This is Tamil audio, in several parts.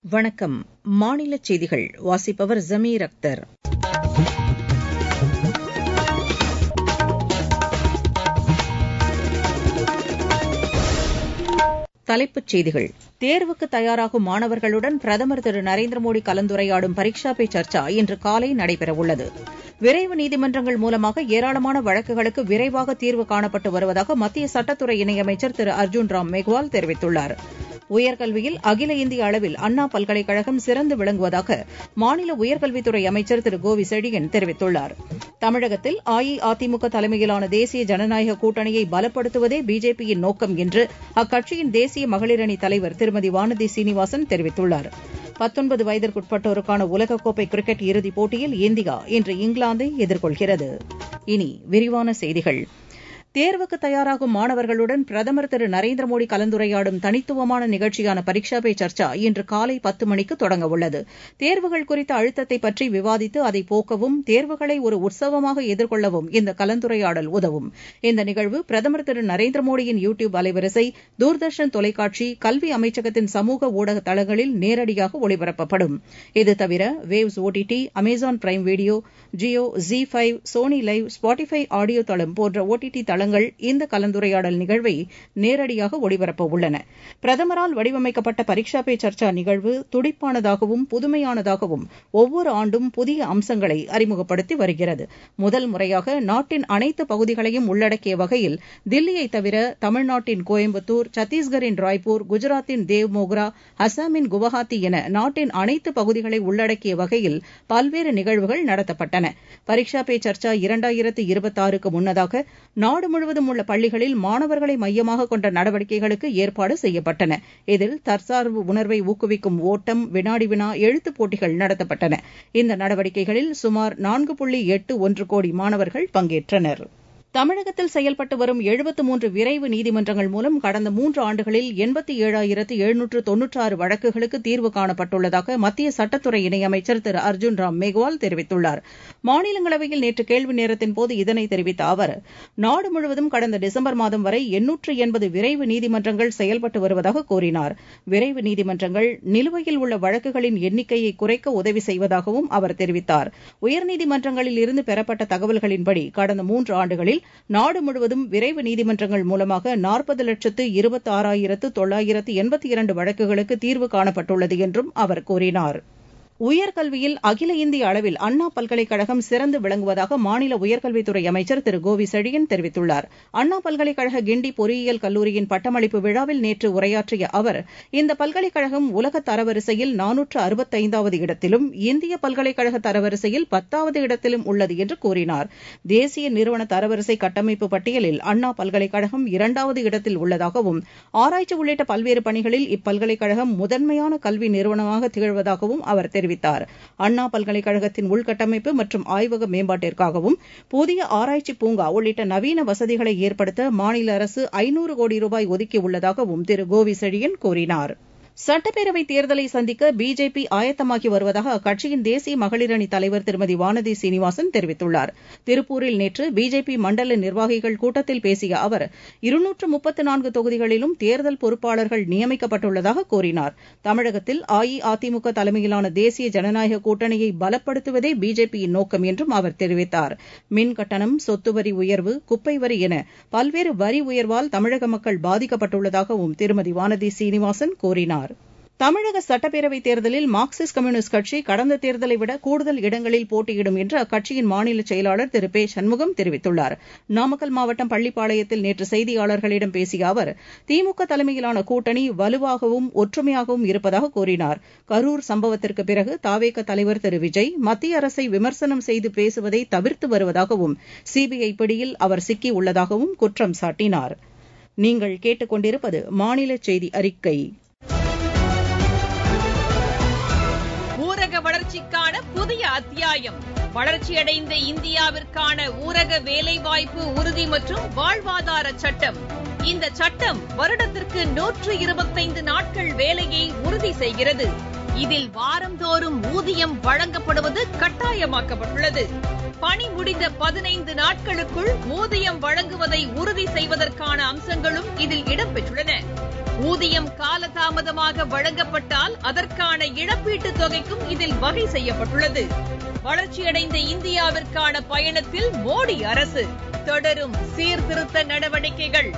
வணக்கம் மாநிலச் செய்திகள் வாசிப்பவர் ஜமீர் அக்தர் தலைப்புச் செய்திகள் தேர்வுக்கு தயாராகும் மாணவர்களுடன் பிரதமர் திரு நரேந்திர மோடி கலந்துரையாடும் பரீக்ஷா பே சர்ச்சா இன்று காலை நடைபெறவுள்ளது விரைவு நீதிமன்றங்கள் மூலமாக ஏராளமான வழக்குகளுக்கு விரைவாக தீர்வு காணப்பட்டு வருவதாக மத்திய சட்டத்துறை இணையமைச்சர் திரு அர்ஜுன் ராம் மெக்வால் தெரிவித்துள்ளார் உயர்கல்வியில் அகில இந்திய அளவில் அண்ணா பல்கலைக்கழகம் சிறந்து விளங்குவதாக மாநில உயர்கல்வித்துறை அமைச்சர் திரு கோவி செழியன் தெரிவித்துள்ளார் தமிழகத்தில் அஇஅதிமுக தலைமையிலான தேசிய ஜனநாயக கூட்டணியை பலப்படுத்துவதே பிஜேபியின் நோக்கம் என்று அக்கட்சியின் தேசிய மகளிரணி தலைவர் திருமதி வானதி சீனிவாசன் தெரிவித்துள்ளார் பத்தொன்பது வயதிற்குட்பட்டோருக்கான உலகக்கோப்பை கிரிக்கெட் இறுதிப் போட்டியில் இந்தியா இன்று இங்கிலாந்தை எதிர்கொள்கிறது இனி விரிவான செய்திகள் தேர்வுக்கு தயாராகும் மாணவர்களுடன் பிரதமர் திரு நரேந்திர மோடி கலந்துரையாடும் தனித்துவமான நிகழ்ச்சியான பரீக்ஷா பே சர்ச்சா இன்று காலை பத்து மணிக்கு தொடங்கவுள்ளது தேர்வுகள் குறித்த அழுத்தத்தை பற்றி விவாதித்து அதை போக்கவும் தேர்வுகளை ஒரு உற்சவமாக எதிர்கொள்ளவும் இந்த கலந்துரையாடல் உதவும் இந்த நிகழ்வு பிரதமர் திரு நரேந்திர மோடியின் யூ டியூப் அலைவரிசை தூர்தர்ஷன் தொலைக்காட்சி கல்வி அமைச்சகத்தின் சமூக ஊடக தளங்களில் நேரடியாக ஒளிபரப்பப்படும் இது தவிர Waves OTT Amazon Prime Video Jio Zee five Sony Liv Spotify audio தளம் போன்ற ஓடிடி தளங்கள் இந்த கலந்துரையாடல் நிகழ்வை நேரடியாக ஒளிபரப்ப உள்ளன பிரதமரால் வடிவமைக்கப்பட்ட பரீக்ஷா பே சர்ச்சா நிகழ்வு துடிப்பானதாகவும் புதுமையானதாகவும் ஒவ்வொரு ஆண்டும் புதிய அம்சங்களை அறிமுகப்படுத்தி வருகிறது முதல் முறையாக நாட்டின் அனைத்து பகுதிகளையும் உள்ளடக்கிய வகையில் தில்லியை தவிர தமிழ்நாட்டின் கோயம்புத்தூர் சத்தீஸ்கரின் ராய்ப்பூர் குஜராத்தின் தேவ்மோக்ரா அசாமின் குவஹாத்தி என நாட்டின் அனைத்து பகுதிகளை உள்ளடக்கிய வகையில் பல்வேறு நிகழ்வுகள் நடத்தப்பட்டன பரீக்ஷா பே சர்ச்சா இரண்டாயிரத்து இருபத்தாறுக்கு முன்னதாக நாடு முழுவதும் உள்ள பள்ளிகளில் மாணவர்களை மையமாக கொண்ட நடவடிக்கைகளுக்கு ஏற்பாடு செய்யப்பட்டன இதில் தற்சார்பு உணர்வை ஊக்குவிக்கும் ஓட்டம் வினாடி வினா எழுத்துப் போட்டிகள் நடத்தப்பட்டன இந்த நடவடிக்கைகளில் சுமார் நான்கு புள்ளி எட்டு ஒன்று கோடி மாணவர்கள் பங்கேற்றனர் தமிழகத்தில் செயல்பட்டு வரும் எழுபத்து மூன்று விரைவு நீதிமன்றங்கள் மூலம் கடந்த மூன்று ஆண்டுகளில் எண்பத்தி ஏழாயிரத்து எழுநூற்று தொன்னூற்றாறு வழக்குகளுக்கு தீர்வு காணப்பட்டுள்ளதாக மத்திய சட்டத்துறை இணையமைச்சர் திரு அர்ஜுன் ராம் மேக்வால் தெரிவித்துள்ளார் மாநிலங்களவையில் நேற்று கேள்வி நேரத்தின்போது இதனை தெரிவித்த அவர் நாடு முழுவதும் கடந்த டிசம்பர் மாதம் வரை எண்ணூற்று எண்பது விரைவு நீதிமன்றங்கள் செயல்பட்டு வருவதாக கூறினார் விரைவு நீதிமன்றங்கள் நிலுவையில் உள்ள வழக்குகளின் எண்ணிக்கையை குறைக்க உதவி செய்வதாகவும் அவர் தெரிவித்தார் உயர்நீதிமன்றங்களில் இருந்து பெறப்பட்ட தகவல்களின்படி கடந்த மூன்று ஆண்டுகளில் நாடு முழுவதும் விரைவு நீதிமன்றங்கள் மூலமாக நாற்பது லட்சத்து இருபத்தாறாயிரத்து தொள்ளாயிரத்து எண்பத்தி இரண்டு வழக்குகளுக்கு தீர்வு காணப்பட்டுள்ளது என்றும் அவர் கூறினார் உயர்கல்வியில் அகில இந்திய அளவில் அண்ணா பல்கலைக்கழகம் சிறந்து விளங்குவதாக மாநில உயர்கல்வித்துறை அமைச்சர் திரு கோவி செழியன் தெரிவித்துள்ளார் அண்ணா பல்கலைக்கழக கிண்டி பொறியியல் கல்லூரியின் பட்டமளிப்பு விழாவில் நேற்று உரையாற்றிய அவர் இந்த பல்கலைக்கழகம் உலக தரவரிசையில் நானூற்று அறுபத்தைந்தாவது இடத்திலும் இந்திய பல்கலைக்கழக தரவரிசையில் பத்தாவது இடத்திலும் உள்ளது என்று கூறினார் தேசிய நிறுவன தரவரிசை கட்டமைப்பு பட்டியலில் அண்ணா பல்கலைக்கழகம் இரண்டாவது இடத்தில் உள்ளதாகவும் ஆராய்ச்சி உள்ளிட்ட பல்வேறு பணிகளில் இப்பல்கலைக்கழகம் முதன்மையான கல்வி நிறுவனமாக திகழ்வதாகவும் அவர் தெரிவித்தார் தெரிவித்தார் அண்ணா பல்கலைக்கழகத்தின் உள்கட்டமைப்பு மற்றும் ஆய்வக மேம்பாட்டிற்காகவும் புதிய ஆராய்ச்சி பூங்கா உள்ளிட்ட நவீன வசதிகளை ஏற்படுத்த மாநில அரசு ஐநூறு கோடி ரூபாய் ஒதுக்கியுள்ளதாகவும் திரு கோவி செழியன் கூறினார் சட்டப்பேரவைத் தேர்தலை சந்திக்க பிஜேபி ஆயத்தமாகி வருவதாக அக்கட்சியின் தேசிய மகளிரணி தலைவர் திருமதி வானதி சீனிவாசன் தெரிவித்துள்ளார் திருப்பூரில் நேற்று பிஜேபி மண்டல நிர்வாகிகள் கூட்டத்தில் பேசிய அவர் இருநூற்று முப்பத்து நான்கு தொகுதிகளிலும் தேர்தல் பொறுப்பாளர்கள் நியமிக்கப்பட்டுள்ளதாக கூறினார் தமிழகத்தில் அஇஅதிமுக தலைமையிலான தேசிய ஜனநாயக கூட்டணியை பலப்படுத்துவதே பிஜேபியின் நோக்கம் என்றும் அவர் தெரிவித்தார் மின் கட்டணம் சொத்து வரி உயர்வு குப்பை வரி என பல்வேறு வரி உயர்வால் தமிழக மக்கள் பாதிக்கப்பட்டுள்ளதாகவும் திருமதி வானதி சீனிவாசன் கூறினார் தமிழக சட்டப்பேரவைத் தேர்தலில் மார்க்சிஸ்ட் கம்யூனிஸ்ட் கட்சி கடந்த தேர்தலை விட கூடுதல் இடங்களில் போட்டியிடும் என்று அக்கட்சியின் மாநில செயலாளர் திரு பே சண்முகம் தெரிவித்துள்ளார் நாமக்கல் மாவட்டம் பள்ளிப்பாளையத்தில் நேற்று செய்தியாளர்களிடம் பேசிய அவர் திமுக தலைமையிலான கூட்டணி வலுவாகவும் ஒற்றுமையாகவும் இருப்பதாக கூறினார் கரூர் சம்பவத்திற்கு பிறகு தாவேக தலைவர் திரு விஜய் மத்திய அரசை விமர்சனம் செய்து பேசுவதை தவிர்த்து வருவதாகவும் சிபிஐ பிடியில் அவர் சிக்கியுள்ளதாகவும் குற்றம் சாட்டினார் நீங்கள் கேட்டுக்கொண்டிருப்பது மாநில செய்தி அறிக்கை ஊரக வளர்ச்சிக்கான புதிய அத்தியாயம் வளர்ச்சியடைந்த இந்தியாவிற்கான ஊரக வேலைவாய்ப்பு உறுதி மற்றும் வாழ்வாதார சட்டம் இந்த சட்டம் வருடத்திற்கு நூற்று இருபத்தைந்து நாட்கள் வேலையை உறுதி செய்கிறது இதில் வாரந்தோறும் ஊதியம் வழங்கப்படுவது கட்டாயமாக்கப்பட்டுள்ளது பணி முடிந்த பதினைந்து நாட்களுக்குள் ஊதியம் வழங்குவதை உறுதி செய்வதற்கான அம்சங்களும் இதில் இடம்பெற்றுள்ளன ஊதியம் காலதாமதமாக வழங்கப்பட்டால் அதற்கான இழப்பீட்டுத் தொகைக்கும் இதில் வகை செய்யப்பட்டுள்ளது வளர்ச்சியடைந்த இந்தியாவிற்கான பயணத்தில் மோடி அரசு தொடரும் சீர்திருத்த நடவடிக்கைகள்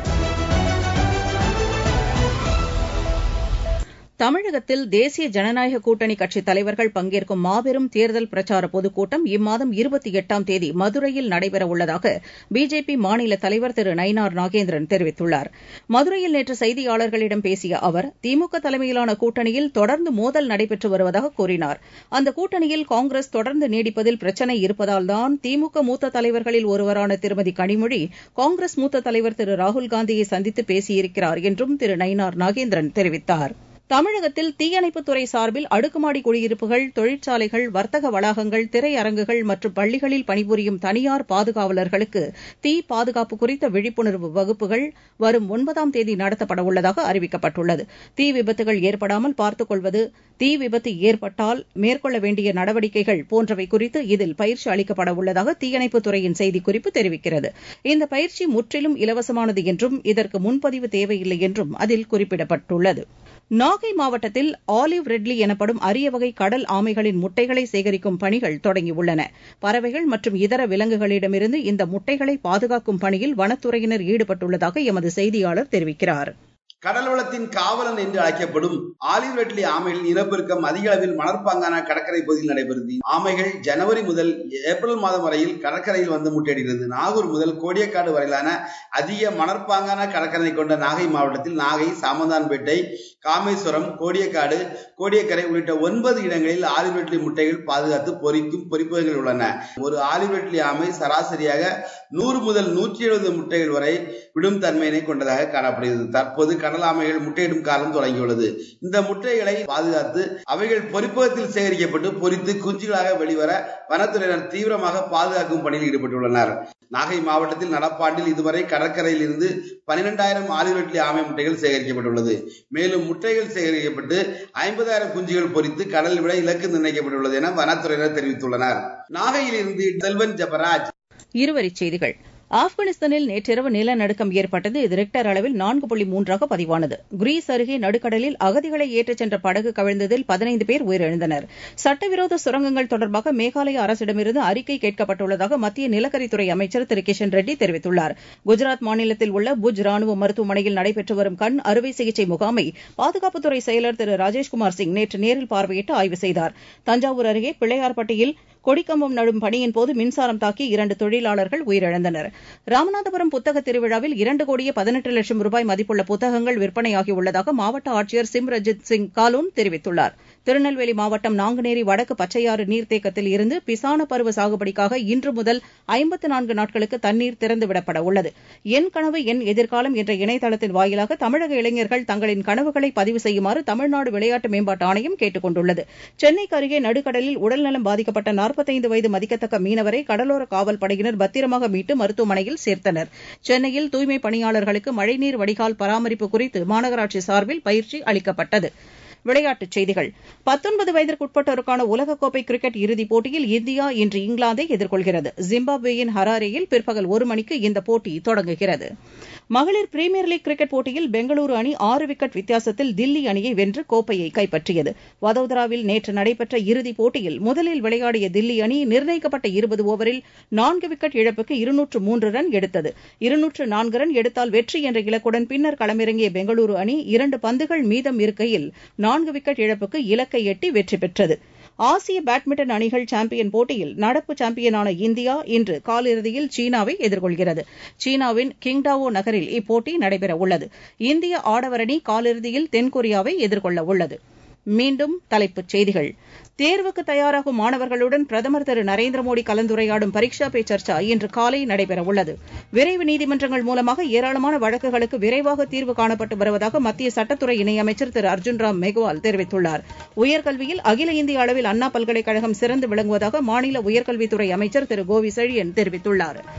தமிழகத்தில் தேசிய ஜனநாயக கூட்டணி கட்சித் தலைவர்கள் பங்கேற்கும் மாபெரும் தேர்தல் பிரச்சார பொதுக்கூட்டம் இம்மாதம் இருபத்தி எட்டாம் தேதி மதுரையில் நடைபெறவுள்ளதாக பிஜேபி மாநில தலைவர் திரு நயினார் நாகேந்திரன் தெரிவித்துள்ளார் மதுரையில் நேற்று செய்தியாளர்களிடம் பேசிய அவர் திமுக தலைமையிலான கூட்டணியில் தொடர்ந்து மோதல் நடைபெற்று வருவதாக கூறினார் அந்த கூட்டணியில் காங்கிரஸ் தொடர்ந்து நீடிப்பதில் பிரச்சினை இருப்பதால்தான் திமுக மூத்த தலைவர்களில் ஒருவரான திருமதி கனிமொழி காங்கிரஸ் மூத்த தலைவர் திரு ராகுல்காந்தியை சந்தித்து பேசியிருக்கிறார் என்றும் திரு நயினார் நாகேந்திரன் தெரிவித்தார் தமிழகத்தில் தீயணைப்புத்துறை சார்பில் அடுக்குமாடி குடியிருப்புகள் தொழிற்சாலைகள் வர்த்தக வளாகங்கள் திரையரங்குகள் மற்றும் பள்ளிகளில் பணிபுரியும் தனியார் பாதுகாவலர்களுக்கு தீ பாதுகாப்பு குறித்த விழிப்புணர்வு வகுப்புகள் வரும் ஒன்பதாம் தேதி நடத்தப்பட உள்ளதாக அறிவிக்கப்பட்டுள்ளது தீ விபத்துகள் ஏற்படாமல் பார்த்துக் கொள்வது தீ விபத்து ஏற்பட்டால் மேற்கொள்ள வேண்டிய நடவடிக்கைகள் போன்றவை குறித்து இதில் பயிற்சி அளிக்கப்பட உள்ளதாக தீயணைப்புத்துறையின் செய்திக்குறிப்பு தெரிவிக்கிறது இந்த பயிற்சி முற்றிலும் இலவசமானது என்றும் இதற்கு முன்பதிவு தேவையில்லை என்றும் அதில் குறிப்பிடப்பட்டுள்ளது நாகை மாவட்டத்தில் ஆலிவ் ரெட்லி எனப்படும் அரிய வகை கடல் ஆமைகளின் முட்டைகளை சேகரிக்கும் பணிகள் தொடங்கியுள்ளன பறவைகள் மற்றும் இதர விலங்குகளிடமிருந்து இந்த முட்டைகளை பாதுகாக்கும் பணியில் வனத்துறையினர் ஈடுபட்டுள்ளதாக எமது செய்தியாளர் தெரிவிக்கிறார் கடல் வளத்தின் காவலன் என்று அழைக்கப்படும் ஆலிவ் ரெட்லி ஆமைகளின் இனப்பெருக்கம் அதிக அளவில் மணற்பாங்கான கடற்கரை பகுதியில் நடைபெறுது ஆமைகள் ஜனவரி முதல் ஏப்ரல் மாதம் வரையில் கடற்கரையில் வந்து முட்டையிடுகிறது நாகூர் முதல் கோடியக்காடு வரையிலான அதிக மணற்பாங்கான கடற்கரை கொண்ட நாகை மாவட்டத்தில் நாகை சாமந்தான்பேட்டை காமேஸ்வரம் கோடியக்காடு கோடியக்கரை உள்ளிட்ட ஒன்பது இடங்களில் ஆலிவ் ரெட்லி முட்டைகள் பாதுகாத்து பொறிக்கும் பொறிப்பகங்கள் உள்ளன ஒரு ஆலிவ் ரெட்லி ஆமை சராசரியாக நூறு முதல் நூற்றி எழுபது முட்டைகள் வரை விடும் தன்மையினை கொண்டதாக காணப்படுகிறது தற்போது கடல் ஆமைகள் முட்டையிடும் காலம் தொடங்கியுள்ளது இந்த முட்டைகளை பாதுகாத்து அவைகள் பொறிப்பகத்தில் சேகரிக்கப்பட்டு பொறித்து குஞ்சுகளாக வெளிவர வனத்துறையினர் தீவிரமாக பாதுகாக்கும் பணியில் ஈடுபட்டுள்ளனர் நாகை மாவட்டத்தில் நடப்பாண்டில் இதுவரை கடற்கரையில் இருந்து பனிரெண்டாயிரம் ஆலிவெட்லி ஆமை முட்டைகள் சேகரிக்கப்பட்டுள்ளது மேலும் முட்டைகள் சேகரிக்கப்பட்டு ஐம்பதாயிரம் குஞ்சுகள் பொறித்து கடலில் விட இலக்கு நிர்ணயிக்கப்பட்டுள்ளது என வனத்துறையினர் தெரிவித்துள்ளனர் நாகையில் இருந்து செல்வன் ஜபராஜ் இருவரிச் செய்திகள் ஆப்கானிஸ்தானில் நேற்றிரவு நிலநடுக்கம் ஏற்பட்டது இது ரிக்டர் அளவில் நான்கு புள்ளி மூன்றாக பதிவானது கிரீஸ் அருகே நடுக்கடலில் அகதிகளை ஏற்றிச் சென்ற படகு கவிழ்ந்ததில் பதினைந்து பேர் உயிரிழந்தனர் சட்டவிரோத சுரங்கங்கள் தொடர்பாக மேகாலய அரசிடமிருந்து அறிக்கை கேட்கப்பட்டுள்ளதாக மத்திய நிலக்கரித்துறை அமைச்சர் திரு கிஷன் ரெட்டி தெரிவித்துள்ளார் குஜராத் மாநிலத்தில் உள்ள புஜ் ராணுவ மருத்துவமனையில் நடைபெற்று வரும் கண் அறுவை சிகிச்சை முகாமை பாதுகாப்புத்துறை செயலர் திரு ராஜேஷ்குமார் சிங் நேற்று நேரில் பார்வையிட்டு ஆய்வு செய்தார் தஞ்சாவூர் அருகே பிள்ளையார்பட்டியில் கொடிக்கம்பம் நடும் பணியின் போது மின்சாரம் தாக்கி இரண்டு தொழிலாளர்கள் உயிரிழந்தனர் ராமநாதபுரம் புத்தக திருவிழாவில் இரண்டு கோடியே பதினெட்டு லட்சம் ரூபாய் மதிப்புள்ள புத்தகங்கள் விற்பனையாகியுள்ளதாக மாவட்ட ஆட்சியர் சிம்ரஜித் சிங் காலூன் தெரிவித்துள்ளார் திருநெல்வேலி மாவட்டம் நாங்குநேரி வடக்கு பச்சையாறு நீர்த்தேக்கத்தில் இருந்து பிசான பருவ சாகுபடிக்காக இன்று முதல் ஐம்பத்து நான்கு நாட்களுக்கு தண்ணீர் திறந்துவிடப்பட உள்ளது என் கனவு என் எதிர்காலம் என்ற இணையதளத்தின் வாயிலாக தமிழக இளைஞர்கள் தங்களின் கனவுகளை பதிவு செய்யுமாறு தமிழ்நாடு விளையாட்டு மேம்பாட்டு ஆணையம் கேட்டுக் கொண்டுள்ளது சென்னைக்கு அருகே நடுக்கடலில் உடல்நலம் பாதிக்கப்பட்ட நாற்பத்தைந்து வயது மதிக்கத்தக்க மீனவரை கடலோர காவல் படையினர் பத்திரமாக மீட்டு மருத்துவமனையில் சேர்த்தனர் சென்னையில் தூய்மை பணியாளர்களுக்கு மழைநீர் வடிகால் பராமரிப்பு குறித்து மாநகராட்சி சார்பில் பயிற்சி அளிக்கப்பட்டது விளையாட்டுச் செய்திகள் பத்தொன்பது வயதிற்குட்பட்டோருக்கான உலகக்கோப்பை கிரிக்கெட் இறுதிப் போட்டியில் இந்தியா இன்று இங்கிலாந்தை எதிர்கொள்கிறது ஜிம்பாப்வேயின் ஹராரேயில் பிற்பகல் ஒரு மணிக்கு இந்த போட்டி தொடங்குகிறது மகளிர் பிரீமியர் லீக் கிரிக்கெட் போட்டியில் பெங்களூரு அணி ஆறு விக்கெட் வித்தியாசத்தில் தில்லி அணியை வென்று கோப்பையை கைப்பற்றியது வதோதராவில் நேற்று நடைபெற்ற இறுதிப் போட்டியில் முதலில் விளையாடிய தில்லி அணி நிர்ணயிக்கப்பட்ட இருபது ஓவரில் நான்கு விக்கெட் இழப்புக்கு இருநூற்று மூன்று ரன் எடுத்தது இருநூற்று நான்கு ரன் எடுத்தால் வெற்றி என்ற இலக்குடன் பின்னர் களமிறங்கிய பெங்களூரு அணி இரண்டு பந்துகள் மீதம் இருக்கையில் நான்கு விக்கெட் இழப்புக்கு இலக்கை எட்டி வெற்றி பெற்றது ஆசிய பேட்மிண்டன் அணிகள் சாம்பியன் போட்டியில் நடப்பு சாம்பியனான இந்தியா இன்று காலிறுதியில் சீனாவை எதிர்கொள்கிறது சீனாவின் கிங்டாவோ நகரில் இப்போட்டி நடைபெறவுள்ளது இந்திய ஆடவர் அணி காலிறுதியில் தென்கொரியாவை எதிர்கொள்ள உள்ளது மீண்டும் தலைப்புச் செய்திகள் தேர்வுக்கு தயாராகும் மாணவர்களுடன் பிரதமர் திரு நரேந்திர மோடி கலந்துரையாடும் பரீக்ஷா பே சர்ச்சா இன்று காலை நடைபெறவுள்ளது விரைவு நீதிமன்றங்கள் மூலமாக ஏராளமான வழக்குகளுக்கு விரைவாக தீர்வு காணப்பட்டு வருவதாக மத்திய சட்டத்துறை இணையமைச்சர் திரு அர்ஜுன் ராம் மெக்வால் தெரிவித்துள்ளார் உயர்கல்வியில் அகில இந்திய அளவில் அண்ணா பல்கலைக்கழகம் சிறந்து விளங்குவதாக மாநில உயர்கல்வித்துறை அமைச்சர் திரு கோவி செழியன் தெரிவித்துள்ளார்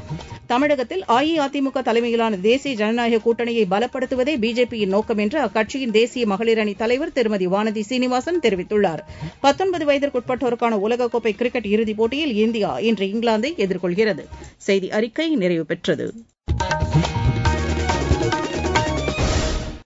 தமிழகத்தில் அஇஅதிமுக தலைமையிலான தேசிய ஜனநாயக கூட்டணியை பலப்படுத்துவதே பிஜேபியின் நோக்கம் என்று அக்கட்சியின் தேசிய மகளிர் அணி தலைவர் திருமதி வானதி சீனிவாசன் தெரிவித்துள்ளார் பத்தொன்பது வயதிற்குட்பட்டோருக்கான உலகக்கோப்பை கிரிக்கெட் இறுதிப் போட்டியில் இந்தியா இன்று இங்கிலாந்தை எதிர்கொள்கிறது செய்தி அறிக்கை நிறைவு பெற்றது